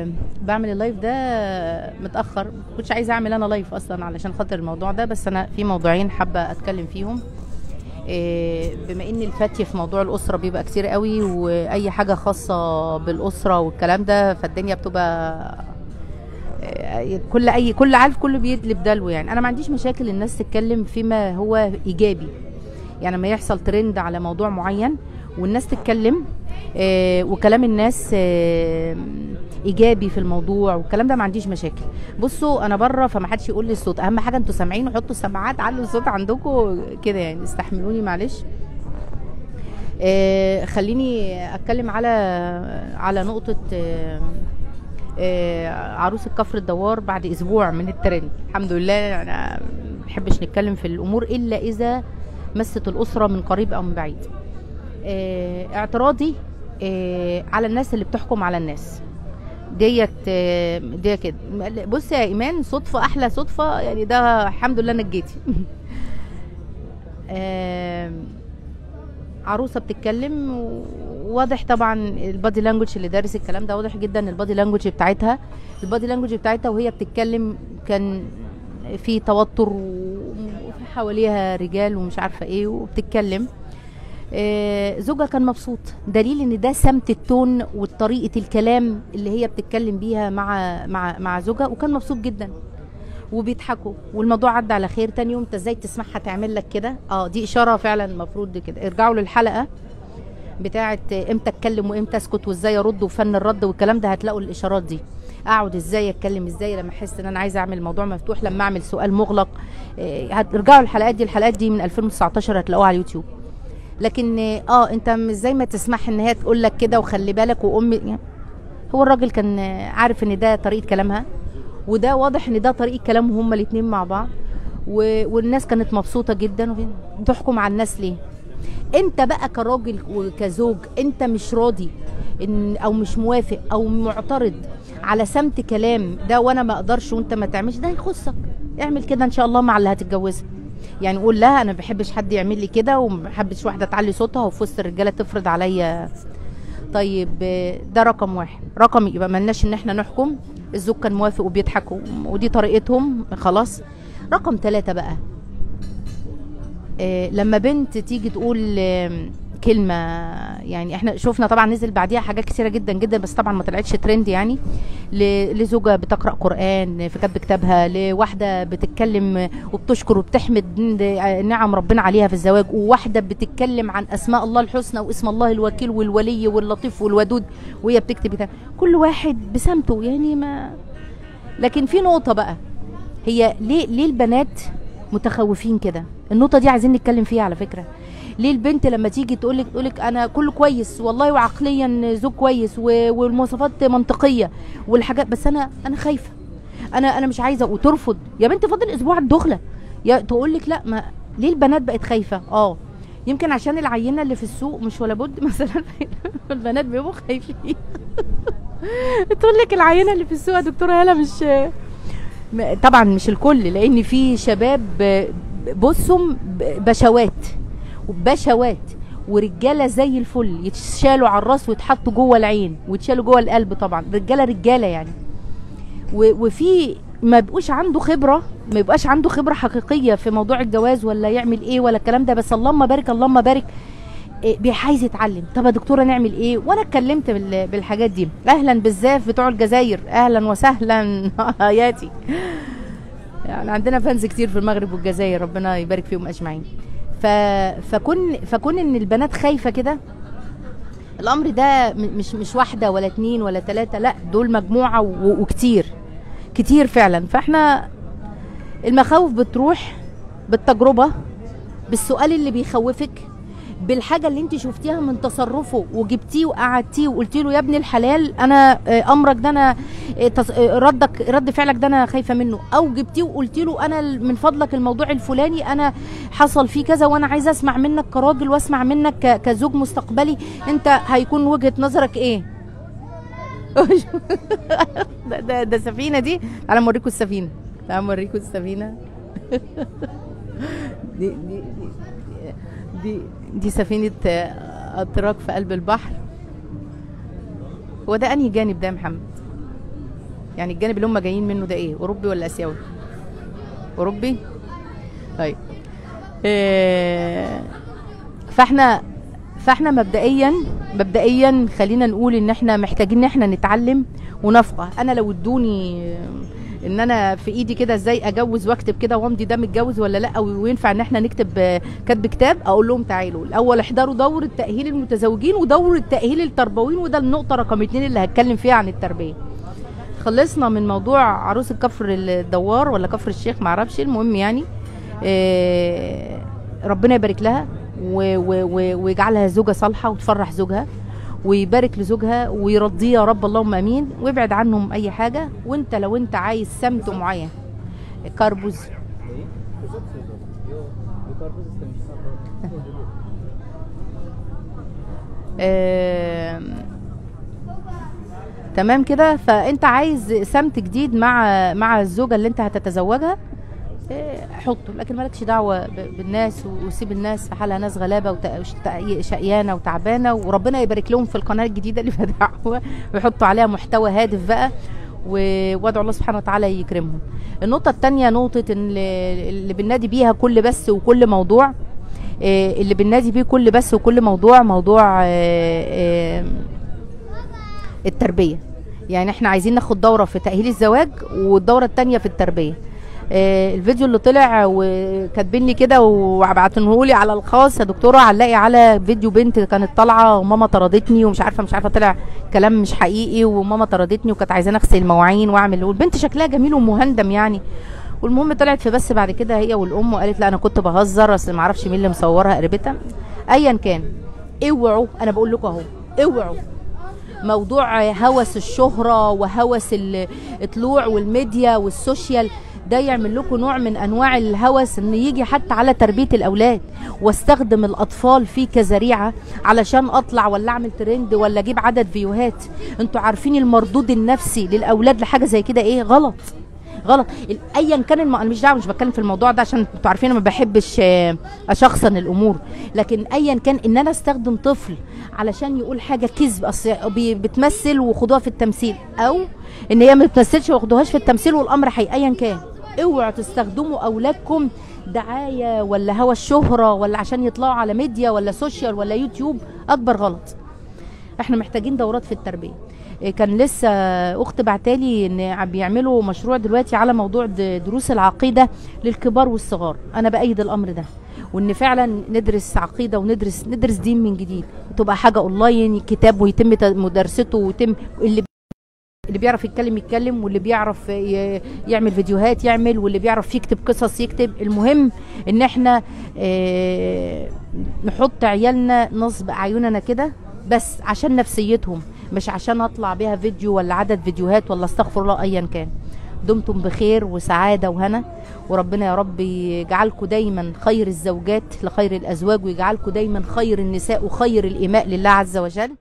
بعمل اللايف ده متاخر كنتش عايزه اعمل انا لايف اصلا علشان خاطر الموضوع ده بس انا في موضوعين حابه اتكلم فيهم إيه، بما ان الفتي في موضوع الاسره بيبقى كتير قوي واي حاجه خاصه بالاسره والكلام ده فالدنيا بتبقى إيه، كل اي كل عارف كله بيدلب دلو يعني انا ما عنديش مشاكل الناس تتكلم فيما هو ايجابي يعني لما يحصل ترند على موضوع معين والناس تتكلم آه، وكلام الناس آه، ايجابي في الموضوع والكلام ده ما عنديش مشاكل بصوا انا بره فما حدش يقول لي الصوت اهم حاجه انتوا سامعين وحطوا السماعات علوا الصوت عندكم كده يعني استحملوني معلش آه، خليني اتكلم على على نقطه آه، آه، عروس الكفر الدوار بعد اسبوع من الترند الحمد لله انا ما بحبش نتكلم في الامور الا اذا مست الاسره من قريب او من بعيد آه، اعتراضي آه، على الناس اللي بتحكم على الناس ديت آه، دي كده بص يا ايمان صدفه احلى صدفه يعني ده الحمد لله نجيتي آم، عروسه بتتكلم واضح طبعا البادي لانجوج اللي دارس الكلام ده واضح جدا البادي لانجوج بتاعتها البادي لانجوج بتاعتها وهي بتتكلم كان في توتر وفي حواليها رجال ومش عارفه ايه وبتتكلم آه، زوجها كان مبسوط دليل ان ده سمت التون وطريقه الكلام اللي هي بتتكلم بيها مع مع مع زوجها وكان مبسوط جدا وبيضحكوا والموضوع عدى على خير تاني يوم انت ازاي تسمعها تعمل لك كده اه دي اشاره فعلا المفروض كده ارجعوا للحلقه بتاعه امتى اتكلم وامتى اسكت وازاي ارد وفن الرد والكلام ده هتلاقوا الاشارات دي اقعد ازاي اتكلم ازاي لما احس ان انا عايزه اعمل موضوع مفتوح لما اعمل سؤال مغلق إيه، هترجعوا الحلقات دي الحلقات دي من 2019 هتلاقوها على اليوتيوب لكن اه انت مش زي ما تسمح ان هي تقول لك كده وخلي بالك وام يعني هو الراجل كان عارف ان ده طريقه كلامها وده واضح ان ده طريقه كلامهم هما الاثنين مع بعض و... والناس كانت مبسوطه جدا وفين- تحكم على الناس ليه انت بقى كراجل وكزوج انت مش راضي إن او مش موافق او معترض على سمت كلام ده وانا ما اقدرش وانت ما تعملش ده يخصك اعمل كده ان شاء الله مع اللي هتتجوزها يعني قول لها انا ما بحبش حد يعمل لي كده وما بحبش واحده تعلي صوتها وفي وسط الرجاله تفرض عليا طيب آه، ده رقم واحد رقم يبقى ملناش ان احنا نحكم الزوج كان موافق وبيضحكوا ودي طريقتهم خلاص رقم ثلاثة بقى آه، لما بنت تيجي تقول آم، كلمة يعني احنا شفنا طبعا نزل بعديها حاجات كثيرة جدا جدا بس طبعا ما طلعتش ترند يعني ل- لزوجة بتقرأ قرآن في كتب كتابها لواحدة بتتكلم وبتشكر وبتحمد نعم ربنا عليها في الزواج وواحدة بتتكلم عن أسماء الله الحسنى واسم الله الوكيل والولي واللطيف والودود وهي بتكتب كتاب كل واحد بسمته يعني ما لكن في نقطة بقى هي ليه ليه البنات متخوفين كده النقطة دي عايزين نتكلم فيها على فكرة ليه البنت لما تيجي تقول لك تقول لك انا كله كويس والله وعقليا زوج كويس و- والمواصفات منطقيه والحاجات بس انا انا خايفه انا انا مش عايزه وترفض يا بنت فاضل اسبوع الدخله يا تقول لك لا ما ليه البنات بقت خايفه اه يمكن عشان العينه اللي في السوق مش ولا بد مثلا البنات بيبقوا خايفين تقول لك العينه اللي في السوق يا دكتوره هلا مش م- طبعا مش الكل لان في شباب ب- بصوا ب- بشوات وبشوات ورجاله زي الفل يتشالوا على الراس ويتحطوا جوه العين ويتشالوا جوه القلب طبعا رجاله رجاله يعني و- وفي ما بيبقوش عنده خبره ما يبقاش عنده خبره حقيقيه في موضوع الجواز ولا يعمل ايه ولا الكلام ده بس اللهم بارك اللهم بارك إيه، بي- عايز يتعلم طب يا دكتوره نعمل ايه وانا اتكلمت بال- بالحاجات دي اهلا بالزاف بتوع الجزائر اهلا وسهلا حياتي يعني عندنا فانز كتير في المغرب والجزائر ربنا يبارك فيهم اجمعين ف... فكون فكون ان البنات خايفه كده الامر ده م- مش مش واحده ولا اتنين ولا تلاته لا دول مجموعه و... وكتير كتير فعلا فاحنا المخاوف بتروح بالتجربه بالسؤال اللي بيخوفك بالحاجه اللي انت شفتيها من تصرفه وجبتيه وقعدتيه وقلتي له يا ابن الحلال انا آه، امرك ده انا آه، تص- آه، ردك رد فعلك ده انا خايفه منه او جبتيه وقلتي له انا ال- من فضلك الموضوع الفلاني انا حصل فيه كذا وانا عايزه اسمع منك كراجل واسمع منك ك- كزوج مستقبلي انت هيكون وجهه نظرك ايه ده, ده, ده سفينه دي تعالى اوريكم السفينه تعالى اوريكم السفينه دي دي دي دي, دي سفينه آه، اتراك في قلب البحر هو ده انهي جانب ده يا محمد يعني الجانب اللي هم جايين منه ده ايه اوروبي ولا اسيوي اوروبي طيب إيه فاحنا فاحنا مبدئيا مبدئيا خلينا نقول ان احنا محتاجين ان احنا نتعلم ونفقه انا لو ادوني ان انا في ايدي كده ازاي اجوز واكتب كده وامضي ده متجوز ولا لا وينفع ان احنا نكتب آه، كتب كتاب اقول لهم تعالوا الاول احضروا دوره تاهيل المتزوجين ودوره تاهيل التربويين وده النقطه رقم اتنين اللي هتكلم فيها عن التربيه خلصنا من موضوع عروسه كفر الدوار ولا كفر الشيخ معرفش المهم يعني آه، ربنا يبارك لها و- و- و- ويجعلها زوجة صالحة وتفرح زوجها ويبارك لزوجها ويرضيه يا رب اللهم امين ويبعد عنهم اي حاجه وانت لو انت عايز سمت معين كربوز آم، تمام كده فانت عايز سمت جديد مع مع الزوجه اللي انت هتتزوجها إيه، حطه لكن مالكش دعوه ب- بالناس و- وسيب الناس في حالها ناس غلابه وت- وشت- شقيانه وتعبانه وربنا يبارك لهم في القناه الجديده اللي فتحوها ويحطوا عليها محتوى هادف بقى و- وادعو الله سبحانه وتعالى يكرمهم النقطه الثانيه نقطه ان اللي اللي بننادي بيها كل بس وكل موضوع إيه، اللي بننادي بيه كل بس وكل موضوع موضوع إيه، إيه، التربيه يعني احنا عايزين ناخد دوره في تاهيل الزواج والدوره الثانيه في التربيه آه، الفيديو اللي طلع وكاتبين لي كده وبعتنه لي على الخاص يا دكتوره علقي على فيديو بنت كانت طالعه وماما طردتني ومش عارفه مش عارفه طلع كلام مش حقيقي وماما طردتني وكانت عايزاني اغسل المواعين واعمل والبنت شكلها جميل ومهندم يعني والمهم طلعت في بس بعد كده هي والام وقالت لا انا كنت بهزر اصل ما اعرفش مين اللي مصورها قريبتها ايا كان اوعوا انا بقول لكم اهو اوعوا موضوع هوس الشهرة وهوس ال- الطلوع والميديا والسوشيال ده يعمل لكم نوع من انواع الهوس ان يجي حتى على تربيه الاولاد واستخدم الاطفال فيه كذريعه علشان اطلع ولا اعمل ترند ولا اجيب عدد فيوهات انتوا عارفين المردود النفسي للاولاد لحاجه زي كده ايه غلط غلط ال- ايا كان الم... انا مش دعوه مش بتكلم في الموضوع ده عشان انتوا عارفين انا ما بحبش آه، اشخصن الامور لكن ايا كان ان انا استخدم طفل علشان يقول حاجه كذب اصل بي- بتمثل وخدوها في التمثيل او ان هي ما بتمثلش وخدوهاش في التمثيل والامر حي ايا كان اوعوا تستخدموا اولادكم دعايه ولا هوى الشهره ولا عشان يطلعوا على ميديا ولا سوشيال ولا يوتيوب اكبر غلط احنا محتاجين دورات في التربيه إيه كان لسه اخت بعتالي ان عم بيعملوا مشروع دلوقتي على موضوع د- دروس العقيده للكبار والصغار انا بايد الامر ده وان فعلا ندرس عقيده وندرس ندرس دين من جديد تبقى حاجه اونلاين كتاب ويتم ت- مدارسته ويتم اللي اللي بيعرف يتكلم يتكلم واللي بيعرف ي- يعمل فيديوهات يعمل واللي بيعرف يكتب قصص يكتب المهم ان احنا آه، نحط عيالنا نصب اعيننا كده بس عشان نفسيتهم مش عشان اطلع بيها فيديو ولا عدد فيديوهات ولا استغفر الله ايا كان دمتم بخير وسعاده وهنا وربنا يا رب يجعلكم دايما خير الزوجات لخير الازواج ويجعلكم دايما خير النساء وخير الاماء لله عز وجل